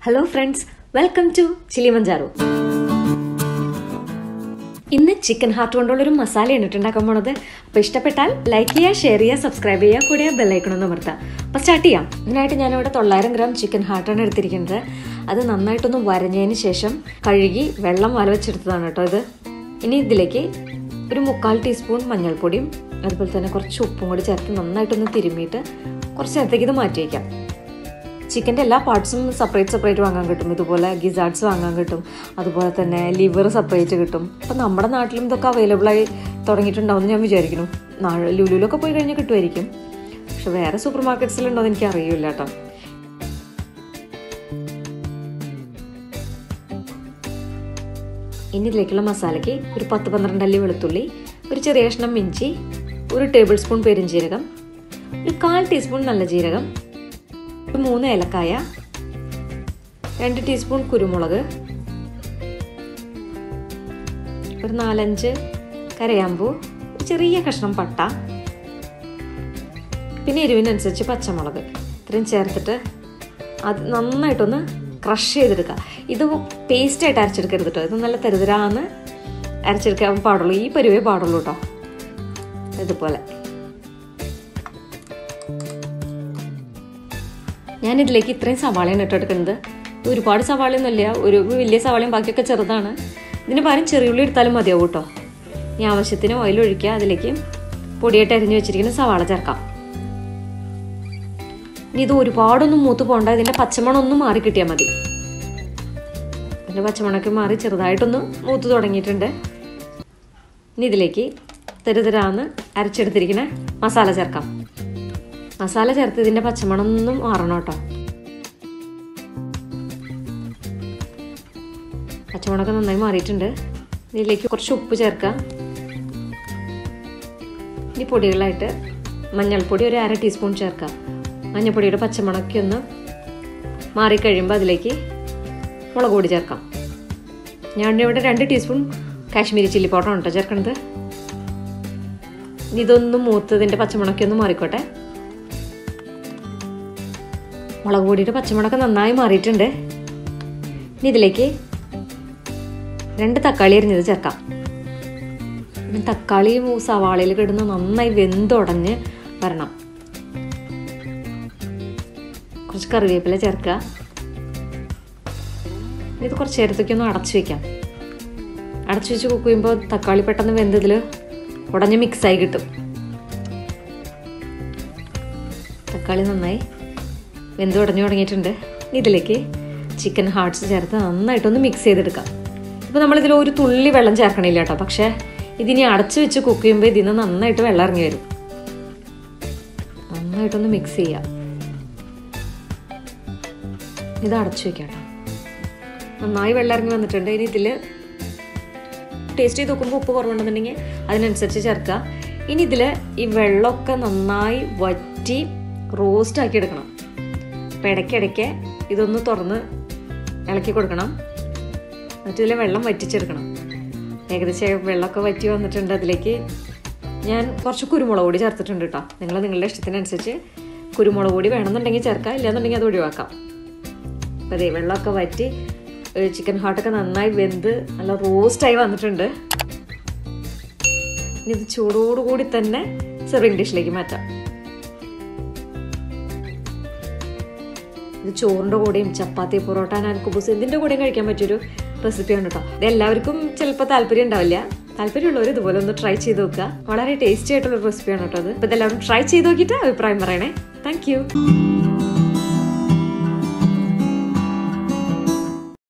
hello friends welcome to Chilimanjaro ഇന്ന് chicken heart കൊണ്ടുള്ള ഒരു മസാലയാണ് ഇട്ടുണ്ടാക്കാൻ പോണത് അപ്പോൾ ഇഷ്ടപ്പെട്ടാൽ ലൈക്ക് ചെയ്യുക ഷെയർ ചെയ്യുക സബ്സ്ക്രൈബ് ചെയ്യുക കൂടെ ബെല്ലൈക്കണം അമർത്താം അപ്പോൾ സ്റ്റാർട്ട് ചെയ്യാം ഇതിനായിട്ട് ഞാനിവിടെ തൊള്ളായിരം ഗ്രാം ചിക്കൻ ഹാർട്ടാണ് എടുത്തിരിക്കുന്നത് അത് നന്നായിട്ടൊന്ന് വരഞ്ഞതിന് ശേഷം കഴുകി വെള്ളം വല വെച്ചെടുത്തതാണ് കേട്ടോ ഇത് ഇനി ഇതിലേക്ക് ഒരു മുക്കാൽ ടീസ്പൂൺ മഞ്ഞൾപ്പൊടിയും അതുപോലെ തന്നെ കുറച്ച് ഉപ്പും കൂടി ചേർത്ത് നന്നായിട്ടൊന്ന് തിരുമ്മിയിട്ട് കുറച്ച് നേരത്തേക്ക് ഇത് മാറ്റി വയ്ക്കാം ചിക്കൻ്റെ എല്ലാ പാർട്സും സെപ്പറേറ്റ് സെപ്പറേറ്റ് വാങ്ങാൻ കിട്ടും ഇതുപോലെ ഗിസാർഡ്സ് വാങ്ങാൻ കിട്ടും അതുപോലെ തന്നെ ലിവർ സെപ്പറേറ്റ് കിട്ടും അപ്പം നമ്മുടെ നാട്ടിലും ഇതൊക്കെ അവൈലബിൾ ആയി തുടങ്ങിയിട്ടുണ്ടാവും എന്ന് ഞാൻ വിചാരിക്കുന്നു നാളെ ലുലുലൊക്കെ പോയി കഴിഞ്ഞാൽ കിട്ടുമായിരിക്കും പക്ഷെ വേറെ സൂപ്പർ മാർക്കറ്റ്സിലുണ്ടോ എന്ന് എനിക്ക് അറിയില്ല കേട്ടോ ഇനി ഇതിലേക്കുള്ള മസാലയ്ക്ക് ഒരു പത്ത് പന്ത്രണ്ട് അല്ലി വെളുത്തുള്ളി ഒരു ചെറിയ കഷ്ണം ഇഞ്ചി ഒരു ടേബിൾ സ്പൂൺ പെരുംജീരകം ഒരു കാൽ ടീസ്പൂൺ നല്ല ജീരകം ഒരു മൂന്ന് ഏലക്കായ രണ്ട് ടീസ്പൂൺ കുരുമുളക് ഒരു നാലഞ്ച് കരയാമ്പൂ ഒരു ചെറിയ കഷ്ണം പട്ട പിന്നെ എരിവിനനുസരിച്ച് പച്ചമുളക് ഇത്രയും ചേർത്തിട്ട് അത് നന്നായിട്ടൊന്ന് ക്രഷ് ചെയ്തെടുക്കുക ഇത് പേസ്റ്റായിട്ട് അരച്ചെടുക്കരുത് കേട്ടോ ഇത് നല്ല തരുതരാന്ന് അരച്ചെടുക്കാൻ പാടുള്ളൂ ഈ പരുവേ പാടുള്ളൂ കേട്ടോ ഇതുപോലെ ഞാനിതിലേക്ക് ഇത്രയും സവാളയാണ് ഇട്ടെടുക്കുന്നത് ഒരുപാട് സവാളയൊന്നുമില്ല ഒരു വലിയ സവാളയും ബാക്കിയൊക്കെ ചെറുതാണ് ഇതിന് പകരം ചെറിയുള്ളി എടുത്താലും മതിയാവും കേട്ടോ ഈ ആവശ്യത്തിന് ഓയിൽ ഒഴിക്കുക അതിലേക്ക് പൊടിയായിട്ട് അരിഞ്ഞു വെച്ചിരിക്കുന്ന സവാള ചേർക്കാം ഇനി ഇത് ഒരുപാടൊന്നും മൂത്ത് പോകണ്ട ഇതിൻ്റെ പച്ചമണം ഒന്ന് മാറി കിട്ടിയാൽ മതി ഇതിൻ്റെ പച്ചമണമൊക്കെ മാറി ചെറുതായിട്ടൊന്ന് മൂത്ത് തുടങ്ങിയിട്ടുണ്ട് ഇനി ഇതിലേക്ക് തെരുതെരാന്ന് അരച്ചെടുത്തിരിക്കുന്ന മസാല ചേർക്കാം മസാല ചേർത്ത് ഇതിൻ്റെ പച്ചമണം ഒന്നും മാറണം കേട്ടോ പച്ചമുളകൊക്കെ നന്നായി മാറിയിട്ടുണ്ട് ഇതിലേക്ക് കുറച്ച് ഉപ്പ് ചേർക്കാം ഇനി പൊടികളായിട്ട് മഞ്ഞൾപ്പൊടി ഒരു അര ടീസ്പൂൺ ചേർക്കാം മഞ്ഞൾപ്പൊടിയുടെ പച്ചമുളകൊക്കെ ഒന്ന് മാറിക്കഴിയുമ്പോൾ അതിലേക്ക് മുളക് പൊടി ചേർക്കാം ഞാൻ ഇവിടെ രണ്ട് ടീസ്പൂൺ കാശ്മീരി ചില്ലി പൗഡർ കേട്ടോ ചേർക്കണത് ഇതൊന്ന് മൂത്തതിൻ്റെ പച്ചമുളകൊക്കെ ഒന്ന് മാറിക്കോട്ടെ മുളക് പൊടിയുടെ പച്ചമുളക് നന്നായി മാറിയിട്ടുണ്ട് ഇനി ഇതിലേക്ക് രണ്ട് തക്കാളി എരിഞ്ഞത് ചേർക്കാം തക്കാളി സവാളയിൽ കിടന്ന് നന്നായി വെന്തുടഞ്ഞ് വരണം കുറച്ച് കറിവേപ്പില ചേർക്കുക ഇത് കുറച്ച് നേരത്തേക്ക് ഒന്ന് അടച്ചു വെക്കാം അടച്ചു വെച്ച് കുക്ക് ചെയ്യുമ്പോൾ തക്കാളി പെട്ടെന്ന് വെന്തതിൽ ഉടഞ്ഞ് മിക്സായി കിട്ടും തക്കാളി നന്നായി വെന്ത് ഉടഞ്ഞു തുടങ്ങിയിട്ടുണ്ട് ഇതിലേക്ക് ചിക്കൻ ഹാർട്സ് ചേർത്ത് നന്നായിട്ടൊന്ന് മിക്സ് ചെയ്തെടുക്കാം ഇപ്പോൾ നമ്മളിതിൽ ഒരു തുള്ളി വെള്ളം ചേർക്കണില്ല കേട്ടോ പക്ഷേ ഇതിനി അടച്ചു വെച്ച് കുക്ക് ചെയ്യുമ്പോൾ ഇതിൽ നിന്ന് നന്നായിട്ട് വെള്ളം ഇറങ്ങി വരും നന്നായിട്ടൊന്ന് മിക്സ് ചെയ്യാം ഇത് അടച്ചു വെക്കാം കേട്ടോ നന്നായി വെള്ളം ഇറങ്ങി വന്നിട്ടുണ്ട് ഇനി ഇതിൽ ടേസ്റ്റ് ചെയ്ത് നോക്കുമ്പോൾ ഉപ്പ് കുറവുണ്ടെന്നുണ്ടെങ്കിൽ അതിനനുസരിച്ച് ചേർക്കുക ഇനി ഇതിൽ ഈ വെള്ളമൊക്കെ നന്നായി വറ്റി റോസ്റ്റ് ആക്കി എടുക്കണം അപ്പോൾ ഇടയ്ക്കിടയ്ക്ക് ഇതൊന്ന് തുറന്ന് ഇളക്കി കൊടുക്കണം എന്നിട്ട് ഇതിൽ വെള്ളം വറ്റിച്ചെടുക്കണം ഏകദേശം വെള്ളമൊക്കെ വറ്റി വന്നിട്ടുണ്ട് അതിലേക്ക് ഞാൻ കുറച്ച് കുരുമുളക് പൊടി ചേർത്തിട്ടുണ്ട് കേട്ടോ നിങ്ങൾ നിങ്ങളുടെ ഇഷ്ടത്തിനനുസരിച്ച് കുരുമുളക് പൊടി വേണമെന്നുണ്ടെങ്കിൽ ചേർക്കാം ഇല്ലാന്നുണ്ടെങ്കിൽ അത് ഒഴിവാക്കാം അപ്പോൾ അതേ വെള്ളമൊക്കെ വറ്റി ചിക്കൻ ഹാർട്ടൊക്കെ നന്നായി വെന്ത് നല്ല റോസ്റ്റായി വന്നിട്ടുണ്ട് ഇനി ഇത് ചൂടോടുകൂടി തന്നെ സെർവിങ് ഡിഷിലേക്ക് മാറ്റാം ഇത് ചോറിൻ്റെ കൂടെയും ചപ്പാത്തി പൊറോട്ട നാൻ കുബൂസ് എന്തിൻ്റെ കൂടെയും കഴിക്കാൻ പറ്റിയൊരു റെസിപ്പിയാണ് കേട്ടോ ഇത് എല്ലാവർക്കും ചിലപ്പോൾ താല്പര്യം ഉണ്ടാവില്ല താല്പര്യമുള്ളവർ ഇതുപോലെ ഒന്ന് ട്രൈ ചെയ്ത് നോക്കുക വളരെ ടേസ്റ്റി ആയിട്ടുള്ള റെസിപ്പിയാണ് കേട്ടോ അത് അപ്പോൾ ഇതെല്ലാവരും ട്രൈ ചെയ്ത് നോക്കിയിട്ട് അഭിപ്രായം പറയണേ താങ്ക്